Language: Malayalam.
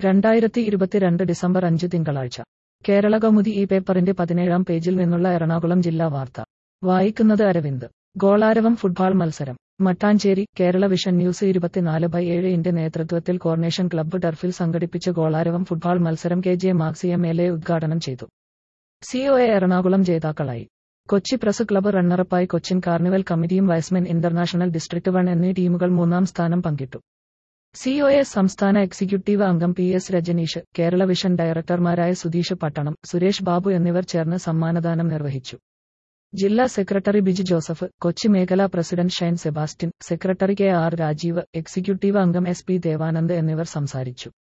രണ്ടായിരത്തി ഇരുപത്തിരണ്ട് ഡിസംബർ അഞ്ച് തിങ്കളാഴ്ച കേരള കൗമുദി ഈ പേപ്പറിന്റെ പതിനേഴാം പേജിൽ നിന്നുള്ള എറണാകുളം ജില്ലാ വാർത്ത വായിക്കുന്നത് അരവിന്ദ് ഗോളാരവം ഫുട്ബോൾ മത്സരം മട്ടാഞ്ചേരി കേരള വിഷൻ ന്യൂസ് ഇരുപത്തിനാല് ബൈ ഏഴ് ഇന്റെ നേതൃത്വത്തിൽ കോർണേഷൻ ക്ലബ്ബ് ടർഫിൽ സംഘടിപ്പിച്ച ഗോളാരവം ഫുട്ബോൾ മത്സരം K J Maxy M L A ഉദ്ഘാടനം ചെയ്തു സിഒ എ എറണാകുളം ജേതാക്കളായി കൊച്ചി പ്രസ് ക്ലബ്ബ് റണ്ണറപ്പായി കൊച്ചിൻ കാർണിവൽ കമ്മിറ്റിയും വൈസ്മെൻ ഇന്റർനാഷണൽ ഡിസ്ട്രിക്ട് വൺ എന്നീ ടീമുകൾ മൂന്നാം സ്ഥാനം പങ്കിട്ടു സിഒ എ സംസ്ഥാന എക്സിക്യൂട്ടീവ് അംഗം P S Rajaneesh Kerala vision ഡയറക്ടർമാരായ സുധീഷ് പട്ടണം സുരേഷ് ബാബു എന്നിവർ ചേർന്ന് സമ്മാനദാനം നിർവഹിച്ചു ജില്ലാ സെക്രട്ടറി ബിജു ജോസഫ് കൊച്ചി മേഖലാ president Shine Sebastian secretary K R Rajeev executive അംഗം എസ് പി ദേവാനന്ദ് എന്നിവർ സംസാരിച്ചു